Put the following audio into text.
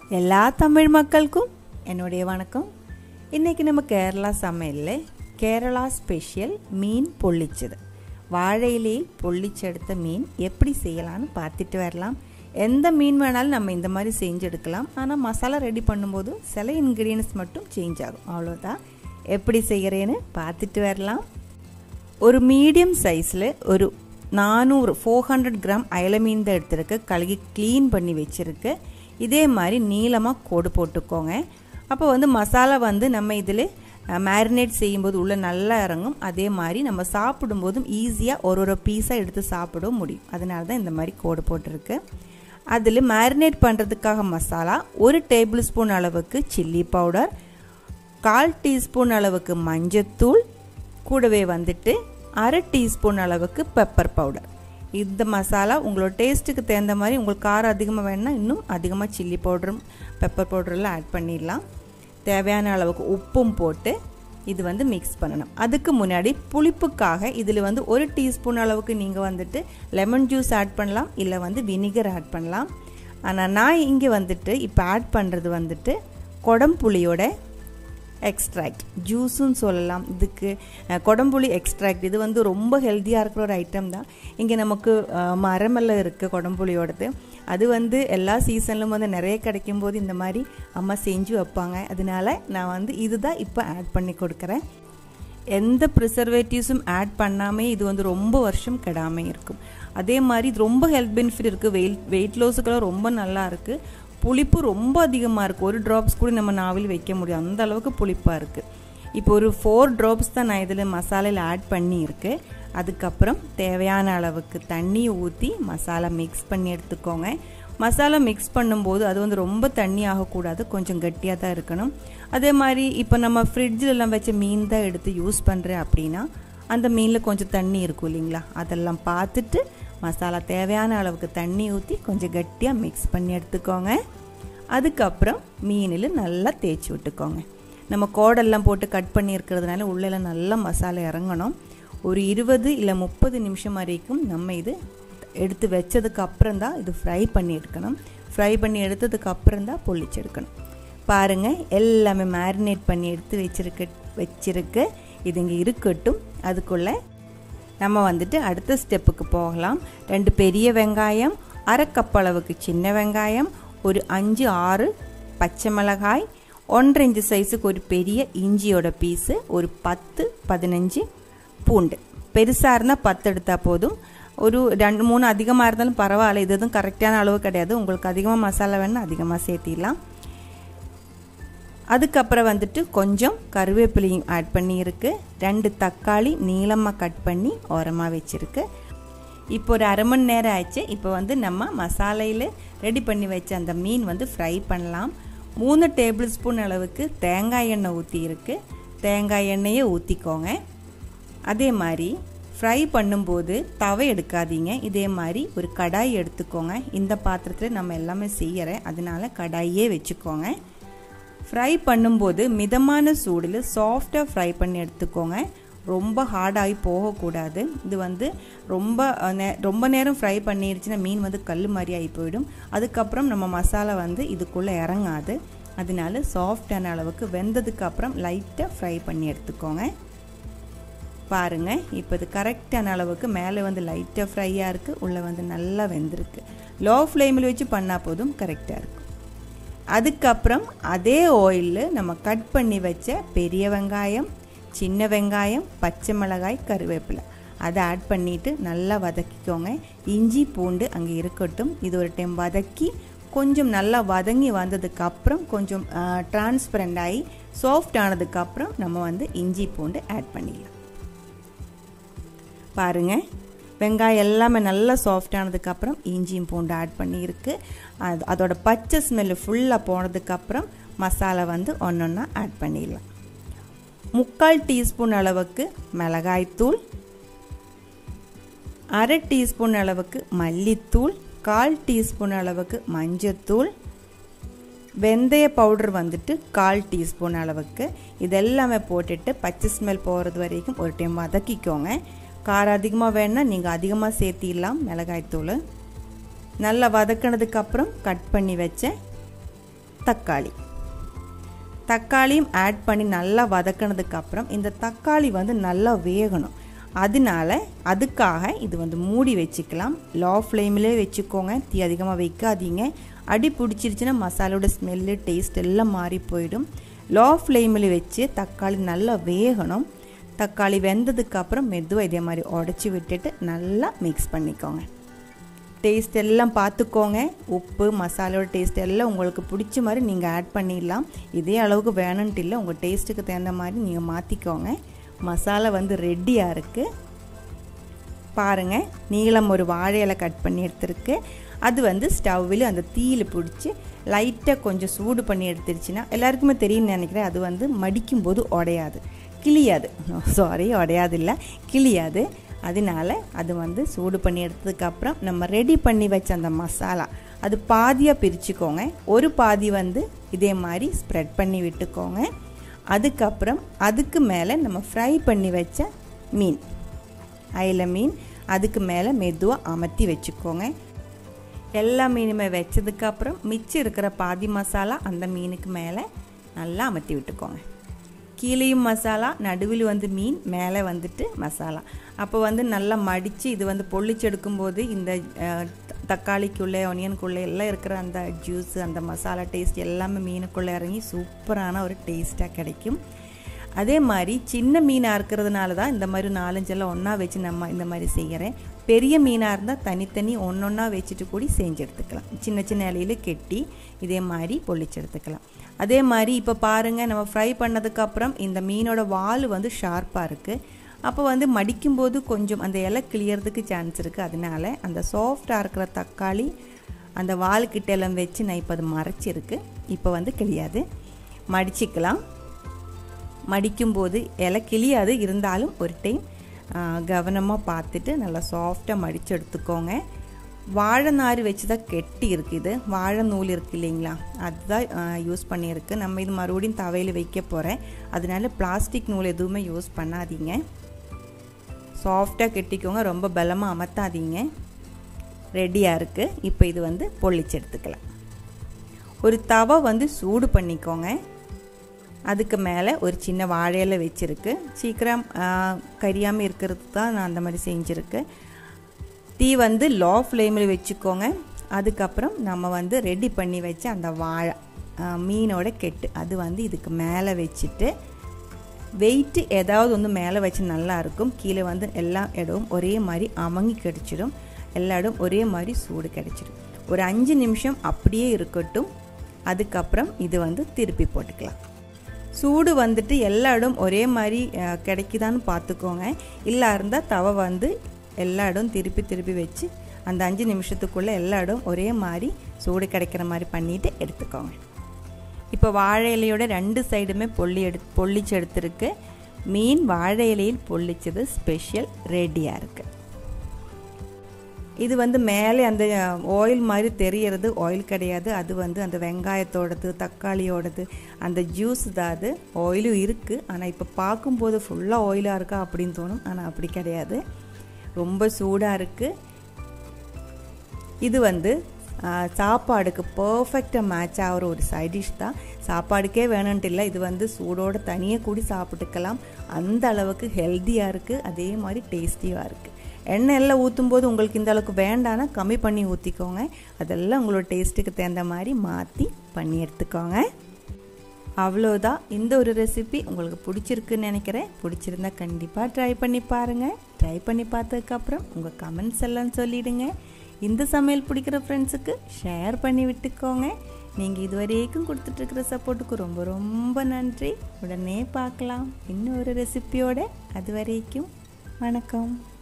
எல்லா தமிழ் மக்களுக்கும் என்னுடைய வணக்கம் இன்றைக்கி நம்ம கேரளா சமையலில் கேரளா ஸ்பெஷல் மீன் பொள்ளிச்சது வாழையிலே பொள்ளிச்செடுத்த மீன் எப்படி செய்யலான்னு பார்த்துட்டு வரலாம் எந்த மீன் வேணாலும் நம்ம இந்த மாதிரி செஞ்சு எடுக்கலாம் ஆனால் மசாலா ரெடி பண்ணும்போது சில இன்க்ரீடியன்ஸ் மட்டும் சேஞ்ச் ஆகும் அவ்வளோதான் எப்படி செய்கிறேன்னு பார்த்துட்டு வரலாம் ஒரு மீடியம் சைஸில் ஒரு நானூறு ஃபோர் ஹண்ட்ரட் கிராம் அயல மீன் தான் எடுத்துருக்கு கழுகி க்ளீன் பண்ணி வச்சுருக்கு இதே மாதிரி நீளமாக கோடு போட்டுக்கோங்க அப்போ வந்து மசாலா வந்து நம்ம இதில் மேரினேட் செய்யும்போது உள்ளே நல்லா இறங்கும் அதே மாதிரி நம்ம சாப்பிடும்போதும் ஈஸியாக ஒரு ஒரு பீஸாக எடுத்து சாப்பிட முடியும் அதனால தான் இந்த மாதிரி கோடு போட்டிருக்கு அதில் மேரினேட் பண்ணுறதுக்காக மசாலா ஒரு டேபிள் ஸ்பூன் அளவுக்கு சில்லி பவுடர் கால் டீஸ்பூன் அளவுக்கு மஞ்சத்தூள் கூடவே வந்துட்டு அரை டீஸ்பூன் அளவுக்கு பெப்பர் பவுடர் இந்த மசாலா உங்களோட டேஸ்ட்டுக்கு தகுந்த மாதிரி உங்களுக்கு காரம் அதிகமாக வேணும்னா இன்னும் அதிகமாக சில்லி பவுடரும் பெப்பர் பவுடரெல்லாம் ஆட் பண்ணிடலாம் தேவையான அளவுக்கு உப்பும் போட்டு இது வந்து மிக்ஸ் பண்ணணும் அதுக்கு முன்னாடி புளிப்புக்காக இதில் வந்து ஒரு டீஸ்பூன் அளவுக்கு நீங்கள் வந்துட்டு லெமன் ஜூஸ் ஆட் பண்ணலாம் இல்லை வந்து வினிகர் ஆட் பண்ணலாம் ஆனால் நான் இங்கே வந்துட்டு இப்போ ஆட் பண்ணுறது வந்துட்டு கொடம்புளியோட எக்ஸ்ட்ராக்ட் ஜூஸுன்னு சொல்லலாம் இதுக்கு கொடம்புளி எக்ஸ்ட்ராக்ட் இது வந்து ரொம்ப ஹெல்த்தியாக இருக்கிற ஒரு ஐட்டம் தான் இங்கே நமக்கு மரமெல்லாம் இருக்குது கொடம்புளியோடது அது வந்து எல்லா சீசன்லும் வந்து நிறைய கிடைக்கும் போது இந்த மாதிரி அம்மா செஞ்சு வைப்பாங்க அதனால நான் வந்து இதுதான் இப்போ ஆட் பண்ணி கொடுக்குறேன் எந்த ப்ரிசர்வேட்டிவ்ஸும் ஆட் பண்ணாமே இது வந்து ரொம்ப வருஷம் கெடாமல் இருக்கும் அதே மாதிரி இது ரொம்ப ஹெல்த் பெனிஃபிட் இருக்குது வெயிட் வெயிட் லாஸுக்கெல்லாம் ரொம்ப நல்லா இருக்குது புளிப்பு ரொம்ப அதிகமாக இருக்குது ஒரு ட்ராப்ஸ் கூட நம்ம நாவில் வைக்க முடியும் அந்த அளவுக்கு புளிப்பாக இருக்குது இப்போ ஒரு ஃபோர் ட்ராப்ஸ் தான் நான் இதில் மசாலையில் ஆட் பண்ணியிருக்கு அதுக்கப்புறம் தேவையான அளவுக்கு தண்ணியை ஊற்றி மசாலா மிக்ஸ் பண்ணி எடுத்துக்கோங்க மசாலா மிக்ஸ் பண்ணும்போது அது வந்து ரொம்ப தண்ணி ஆகக்கூடாது கொஞ்சம் கட்டியாக தான் இருக்கணும் அதே மாதிரி இப்போ நம்ம ஃப்ரிட்ஜிலலாம் வச்ச மீன் தான் எடுத்து யூஸ் பண்ணுறேன் அப்படின்னா அந்த மீனில் கொஞ்சம் தண்ணி இருக்கும் இல்லைங்களா அதெல்லாம் பார்த்துட்டு மசாலா தேவையான அளவுக்கு தண்ணி ஊற்றி கொஞ்சம் கட்டியாக மிக்ஸ் பண்ணி எடுத்துக்கோங்க அதுக்கப்புறம் மீனில் நல்லா தேய்ச்சி விட்டுக்கோங்க நம்ம கோடெல்லாம் போட்டு கட் பண்ணி இருக்கிறதுனால உள்ளெல்லாம் நல்லா மசாலா இறங்கணும் ஒரு இருபது இல்லை முப்பது நிமிஷம் வரைக்கும் நம்ம இது எடுத்து வச்சதுக்கு அப்புறம் தான் இது ஃப்ரை பண்ணி எடுக்கணும் ஃப்ரை பண்ணி எடுத்ததுக்கு அப்புறம் தான் பொள்ளிச்செடுக்கணும் பாருங்கள் எல்லாமே மேரினேட் பண்ணி எடுத்து வச்சிருக்க வச்சிருக்கு இது இங்கே இருக்கட்டும் அதுக்குள்ளே நம்ம வந்துட்டு அடுத்த ஸ்டெப்புக்கு போகலாம் ரெண்டு பெரிய வெங்காயம் அரை கப் அளவுக்கு சின்ன வெங்காயம் ஒரு அஞ்சு ஆறு பச்சை மிளகாய் ஒன்றரை இன்ச்சு சைஸுக்கு ஒரு பெரிய இஞ்சியோட பீஸு ஒரு பத்து பதினஞ்சு பூண்டு பெருசாக இருந்தால் பத்து எடுத்தால் போதும் ஒரு ரெண்டு மூணு அதிகமாக இருந்தாலும் பரவாயில்ல இது எதுவும் கரெக்டான அளவு கிடையாது உங்களுக்கு அதிகமாக மசாலா வேணும்னா அதிகமாக சேர்த்திடலாம் அதுக்கப்புறம் வந்துட்டு கொஞ்சம் கருவேப்பிலையும் ஆட் பண்ணியிருக்கு ரெண்டு தக்காளி நீளமாக கட் பண்ணி ஓரமாக வச்சுருக்கு இப்போ ஒரு அரை மணி நேரம் ஆச்சு இப்போ வந்து நம்ம மசாலையில் ரெடி பண்ணி வச்ச அந்த மீன் வந்து ஃப்ரை பண்ணலாம் மூணு டேபிள் ஸ்பூன் அளவுக்கு தேங்காய் எண்ணெய் ஊற்றி இருக்கு தேங்காய் எண்ணெயை ஊற்றிக்கோங்க அதே மாதிரி ஃப்ரை பண்ணும்போது தவை எடுக்காதீங்க இதே மாதிரி ஒரு கடாய் எடுத்துக்கோங்க இந்த பாத்திரத்தில் நம்ம எல்லாமே செய்கிறேன் அதனால கடாயே வச்சுக்கோங்க ஃப்ரை பண்ணும்போது மிதமான சூடில் சாஃப்டாக ஃப்ரை பண்ணி எடுத்துக்கோங்க ரொம்ப ஹார்டாகி போகக்கூடாது இது வந்து ரொம்ப நே ரொம்ப நேரம் ஃப்ரை பண்ணிடுச்சுன்னா மீன் வந்து கல் மாதிரி ஆகி போயிடும் அதுக்கப்புறம் நம்ம மசாலா வந்து இதுக்குள்ளே இறங்காது அதனால சாஃப்டான அளவுக்கு வெந்ததுக்கு அப்புறம் லைட்டாக ஃப்ரை பண்ணி எடுத்துக்கோங்க பாருங்கள் இப்போ இது கரெக்டான அளவுக்கு மேலே வந்து லைட்டாக ஃப்ரையாக இருக்குது உள்ளே வந்து நல்லா வெந்திருக்கு லோ ஃப்ளேமில் வச்சு பண்ணால் போதும் கரெக்டாக இருக்கும் அதுக்கப்புறம் அதே ஆயிலில் நம்ம கட் பண்ணி வச்ச பெரிய வெங்காயம் சின்ன வெங்காயம் பச்சை மிளகாய் கருவேப்பிலை அதை ஆட் பண்ணிவிட்டு நல்லா வதக்கிக்கோங்க இஞ்சி பூண்டு அங்கே இருக்கட்டும் இது ஒரு டைம் வதக்கி கொஞ்சம் நல்லா வதங்கி வந்ததுக்கப்புறம் கொஞ்சம் டிரான்ஸ்பரண்ட் ஆகி சாஃப்ட் ஆனதுக்கப்புறம் நம்ம வந்து இஞ்சி பூண்டு ஆட் பண்ணிடலாம் பாருங்கள் வெங்காயம் எல்லாமே நல்லா சாஃப்டானதுக்கப்புறம் இஞ்சியும் பூண்டு ஆட் பண்ணியிருக்கு அது அதோட பச்சை ஸ்மெல்லு ஃபுல்லாக போனதுக்கப்புறம் மசாலா வந்து ஒன்று ஒன்றா ஆட் பண்ணிடலாம் முக்கால் டீஸ்பூன் அளவுக்கு மிளகாய்த்தூள் அரை டீஸ்பூன் அளவுக்கு மல்லித்தூள் கால் டீஸ்பூன் அளவுக்கு மஞ்சத்தூள் வெந்தய பவுடர் வந்துட்டு கால் டீஸ்பூன் அளவுக்கு இதெல்லாமே போட்டுட்டு பச்சை ஸ்மெல் போகிறது வரைக்கும் ஒரு டைம் வதக்கிக்கோங்க காரம் அதிகமாக வேணுன்னா நீங்கள் அதிகமாக சேர்த்திடலாம் மிளகாய்த்தூள் நல்லா வதக்கினதுக்கப்புறம் கட் பண்ணி வச்ச தக்காளி தக்காளியும் ஆட் பண்ணி நல்லா வதக்கினதுக்கப்புறம் இந்த தக்காளி வந்து நல்லா வேகணும் அதனால அதுக்காக இது வந்து மூடி வச்சுக்கலாம் லோ ஃப்ளேமிலே வச்சுக்கோங்க தீ அதிகமாக வைக்காதீங்க அடி பிடிச்சிருச்சுன்னா மசாலோட ஸ்மெல்லு டேஸ்ட் எல்லாம் மாறி போயிடும் லோ ஃப்ளேமில் வச்சு தக்காளி நல்லா வேகணும் தக்காளி வெந்ததுக்கப்புறம் மெதுவாக இதே மாதிரி உடச்சி விட்டுட்டு நல்லா மிக்ஸ் பண்ணிக்கோங்க டேஸ்ட் எல்லாம் பார்த்துக்கோங்க உப்பு மசாலோட டேஸ்ட் எல்லாம் உங்களுக்கு பிடிச்ச மாதிரி நீங்கள் ஆட் பண்ணிடலாம் இதே அளவுக்கு வேணும்ன்ட்டு இல்லை உங்கள் டேஸ்ட்டுக்கு தகுந்த மாதிரி நீங்கள் மாற்றிக்கோங்க மசாலா வந்து ரெடியாக இருக்குது பாருங்கள் நீளம் ஒரு வாழை இலை கட் பண்ணி எடுத்துருக்கு அது வந்து ஸ்டவ்வில் அந்த தீயில் பிடிச்சி லைட்டாக கொஞ்சம் சூடு பண்ணி எடுத்துருச்சுன்னா எல்லாருக்குமே தெரியும்னு நினைக்கிறேன் அது வந்து மடிக்கும்போது உடையாது கிளியாது சாரி உடையாது இல்லை கிளியாது அதனால அது வந்து சூடு பண்ணி எடுத்ததுக்கப்புறம் நம்ம ரெடி பண்ணி வச்ச அந்த மசாலா அது பாதியாக பிரிச்சுக்கோங்க ஒரு பாதி வந்து இதே மாதிரி ஸ்ப்ரெட் பண்ணி விட்டுக்கோங்க அதுக்கப்புறம் அதுக்கு மேலே நம்ம ஃப்ரை பண்ணி வச்ச மீன் அயில மீன் அதுக்கு மேலே மெதுவாக அமர்த்தி வச்சுக்கோங்க எல்லா மீனுமே வச்சதுக்கப்புறம் மிச்சம் இருக்கிற பாதி மசாலா அந்த மீனுக்கு மேலே நல்லா அமர்த்தி விட்டுக்கோங்க கீழேயும் மசாலா நடுவில் வந்து மீன் மேலே வந்துட்டு மசாலா அப்போ வந்து நல்லா மடித்து இது வந்து பொள்ளிச்சு எடுக்கும்போது இந்த தக்காளிக்குள்ளே ஒனியனுக்குள்ளே எல்லாம் இருக்கிற அந்த ஜூஸ் அந்த மசாலா டேஸ்ட் எல்லாமே மீனுக்குள்ளே இறங்கி சூப்பரான ஒரு டேஸ்ட்டாக கிடைக்கும் அதே மாதிரி சின்ன மீனாக இருக்கிறதுனால தான் இந்த மாதிரி நாலஞ்செல்லாம் ஒன்றா வச்சு நம்ம இந்த மாதிரி செய்கிறேன் பெரிய மீனாக இருந்தால் தனித்தனி ஒன்று ஒன்றா வச்சுட்டு கூடி செஞ்சு எடுத்துக்கலாம் சின்ன சின்ன இலையில் கெட்டி இதே மாதிரி பொள்ளிச்சு எடுத்துக்கலாம் அதே மாதிரி இப்போ பாருங்கள் நம்ம ஃப்ரை பண்ணதுக்கப்புறம் இந்த மீனோட வால் வந்து ஷார்ப்பாக இருக்குது அப்போ வந்து மடிக்கும்போது கொஞ்சம் அந்த இலை கிளியறதுக்கு சான்ஸ் இருக்குது அதனால அந்த சாஃப்டாக இருக்கிற தக்காளி அந்த வால் கிட்ட எல்லாம் வச்சு நான் இப்போ அது மறைச்சிருக்கு இப்போ வந்து கிளியாது மடிச்சிக்கலாம் மடிக்கும்போது இலை கிளியாது இருந்தாலும் ஒரு டைம் கவனமாக பார்த்துட்டு நல்லா சாஃப்டாக மடித்து எடுத்துக்கோங்க வாழை நார் வச்சு தான் கெட்டி இருக்குது வாழை நூல் இருக்குது இல்லைங்களா அதுதான் யூஸ் பண்ணியிருக்கு நம்ம இது மறுபடியும் தவையில் வைக்க போகிறேன் அதனால பிளாஸ்டிக் நூல் எதுவுமே யூஸ் பண்ணாதீங்க சாஃப்டாக கெட்டிக்கோங்க ரொம்ப பலமாக அமர்த்தாதீங்க ரெடியாக இருக்குது இப்போ இது வந்து பொள்ளிச்சு எடுத்துக்கலாம் ஒரு தவை வந்து சூடு பண்ணிக்கோங்க அதுக்கு மேலே ஒரு சின்ன வாழையில வச்சுருக்கு சீக்கிரம் கரியாமல் இருக்கிறது தான் நான் அந்த மாதிரி செஞ்சுருக்கு தீ வந்து லோ ஃப்ளேமில் வச்சுக்கோங்க அதுக்கப்புறம் நம்ம வந்து ரெடி பண்ணி வச்ச அந்த வாழை மீனோட கெட்டு அது வந்து இதுக்கு மேலே வச்சுட்டு வெயிட்டு ஏதாவது வந்து மேலே வச்சு நல்லா இருக்கும் கீழே வந்து எல்லா இடமும் ஒரே மாதிரி அமங்கி கிடச்சிடும் எல்லா இடம் ஒரே மாதிரி சூடு கிடச்சிடும் ஒரு அஞ்சு நிமிஷம் அப்படியே இருக்கட்டும் அதுக்கப்புறம் இது வந்து திருப்பி போட்டுக்கலாம் சூடு வந்துட்டு எல்லா இடம் ஒரே மாதிரி கிடைக்குதான்னு பார்த்துக்கோங்க இல்லை இருந்தால் தவை வந்து எல்லா இடம் திருப்பி திருப்பி வச்சு அந்த அஞ்சு நிமிஷத்துக்குள்ளே எல்லா இடம் ஒரே மாதிரி சூடு கிடைக்கிற மாதிரி பண்ணிவிட்டு எடுத்துக்கோங்க இப்போ வாழை இலையோட ரெண்டு சைடுமே பொள்ளி எடு பொள்ளிச்சு எடுத்துருக்கு மீன் வாழை இலையில் பொள்ளிச்சது ஸ்பெஷல் ரெடியாக இருக்குது இது வந்து மேலே அந்த ஆயில் மாதிரி தெரியறது ஆயில் கிடையாது அது வந்து அந்த வெங்காயத்தோடது தக்காளியோடது அந்த ஜூஸ் தான் அது ஆயிலும் இருக்குது ஆனால் இப்போ பார்க்கும்போது ஃபுல்லாக ஆயிலாக இருக்கா அப்படின்னு தோணும் ஆனால் அப்படி கிடையாது ரொம்ப சூடாக இருக்குது இது வந்து சாப்பாடுக்கு பர்ஃபெக்டாக மேட்ச் ஆகிற ஒரு சைட் டிஷ் தான் சாப்பாடுக்கே வேணும்ன்ட்டு இல்லை இது வந்து சூடோடு தனியாக கூடி சாப்பிட்டுக்கலாம் அந்த அளவுக்கு ஹெல்த்தியாக இருக்குது அதே மாதிரி டேஸ்டியாக இருக்குது எண்ணெய் எல்லாம் ஊற்றும் போது உங்களுக்கு இந்த அளவுக்கு வேண்டானா கம்மி பண்ணி ஊற்றிக்கோங்க அதெல்லாம் உங்களோட டேஸ்ட்டுக்கு தகுந்த மாதிரி மாற்றி பண்ணி எடுத்துக்கோங்க அவ்வளோதான் இந்த ஒரு ரெசிபி உங்களுக்கு பிடிச்சிருக்குன்னு நினைக்கிறேன் பிடிச்சிருந்தா கண்டிப்பாக ட்ரை பண்ணி பாருங்கள் ட்ரை பண்ணி பார்த்ததுக்கப்புறம் உங்கள் கமெண்ட்ஸ் எல்லாம் சொல்லிவிடுங்க இந்த சமையல் பிடிக்கிற ஃப்ரெண்ட்ஸுக்கு ஷேர் பண்ணி விட்டுக்கோங்க நீங்கள் இதுவரைக்கும் கொடுத்துட்ருக்கிற சப்போர்ட்டுக்கு ரொம்ப ரொம்ப நன்றி உடனே பார்க்கலாம் இன்னும் ஒரு ரெசிபியோட அது வரைக்கும் வணக்கம்